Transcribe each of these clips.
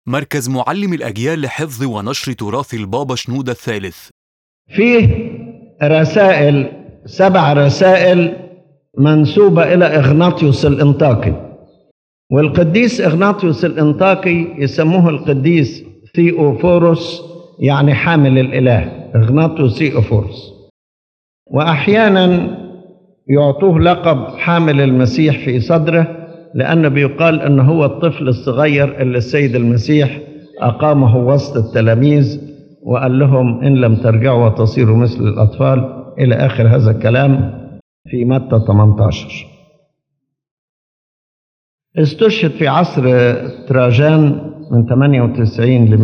مركز معلم الأجيال لحفظ ونشر تراث البابا شنودة الثالث فيه رسائل سبع رسائل منسوبة إلى إغناطيوس الإنطاكي والقديس إغناطيوس الإنطاكي يسموه القديس ثيوفوروس يعني حامل الإله إغناطيوس ثيوفوروس وأحيانا يعطوه لقب حامل المسيح في صدره لأن بيقال أنه هو الطفل الصغير اللي السيد المسيح أقامه وسط التلاميذ وقال لهم إن لم ترجعوا وتصيروا مثل الأطفال إلى آخر هذا الكلام في متى 18 استشهد في عصر تراجان من 98 ل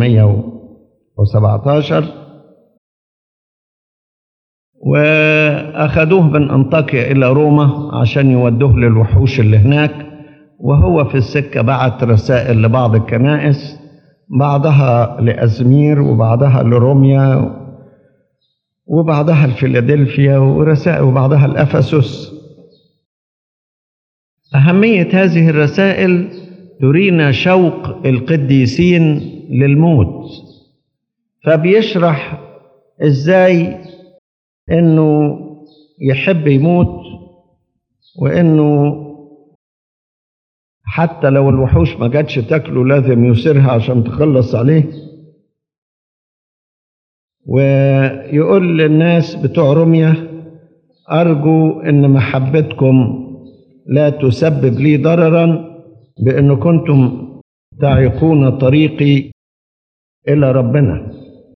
117 وأخذوه من أنطاكيا إلى روما عشان يودوه للوحوش اللي هناك وهو في السكة بعت رسائل لبعض الكنائس بعضها لأزمير وبعضها لروميا وبعضها لفيلادلفيا ورسائل وبعضها لأفسس أهمية هذه الرسائل ترينا شوق القديسين للموت فبيشرح ازاي انه يحب يموت وانه حتى لو الوحوش ما جاتش تاكله لازم يسيرها عشان تخلص عليه ويقول للناس بتوع رمية أرجو إن محبتكم لا تسبب لي ضررا بأن كنتم تعيقون طريقي إلى ربنا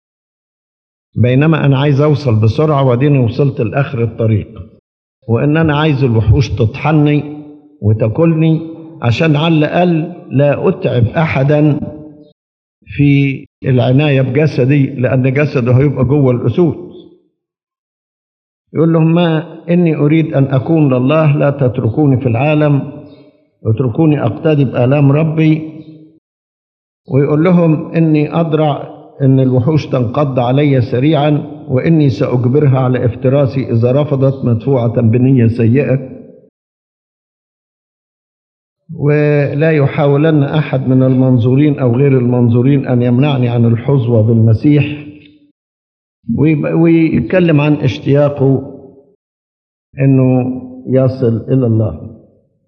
بينما أنا عايز أوصل بسرعة وأديني وصلت لآخر الطريق وإن أنا عايز الوحوش تطحني وتاكلني عشان على الأقل لا أتعب أحدا في العناية بجسدي لأن جسده هيبقى جوه الأسود يقول لهم ما إني أريد أن أكون لله لا تتركوني في العالم اتركوني أقتدي بآلام ربي ويقول لهم إني أدرع إن الوحوش تنقض علي سريعا وإني سأجبرها على افتراسي إذا رفضت مدفوعة بنية سيئة ولا يحاولن أحد من المنظورين أو غير المنظورين أن يمنعني عن الحظوة بالمسيح ويتكلم عن اشتياقه أنه يصل إلى الله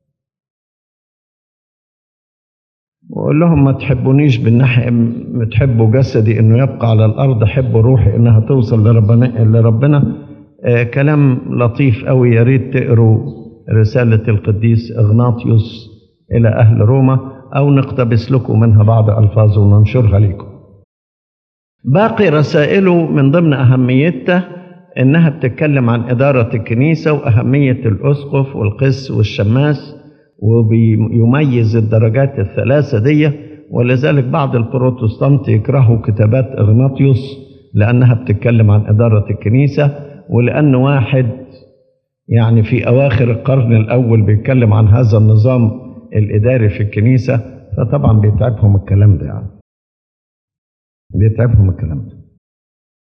وأقول لهم ما تحبونيش بالناحية ما تحبوا جسدي أنه يبقى على الأرض حبوا روحي أنها توصل لربنا, لربنا. آه كلام لطيف قوي يا ريت تقروا رسالة القديس إغناطيوس إلى أهل روما أو نقتبس لكم منها بعض ألفاظ وننشرها لكم باقي رسائله من ضمن أهميتها إنها بتتكلم عن إدارة الكنيسة وأهمية الأسقف والقس والشماس وبيميز الدرجات الثلاثة دي ولذلك بعض البروتستانت يكرهوا كتابات إغناطيوس لأنها بتتكلم عن إدارة الكنيسة ولأن واحد يعني في أواخر القرن الأول بيتكلم عن هذا النظام الإداري في الكنيسة فطبعا بيتعبهم الكلام ده يعني بيتعبهم الكلام ده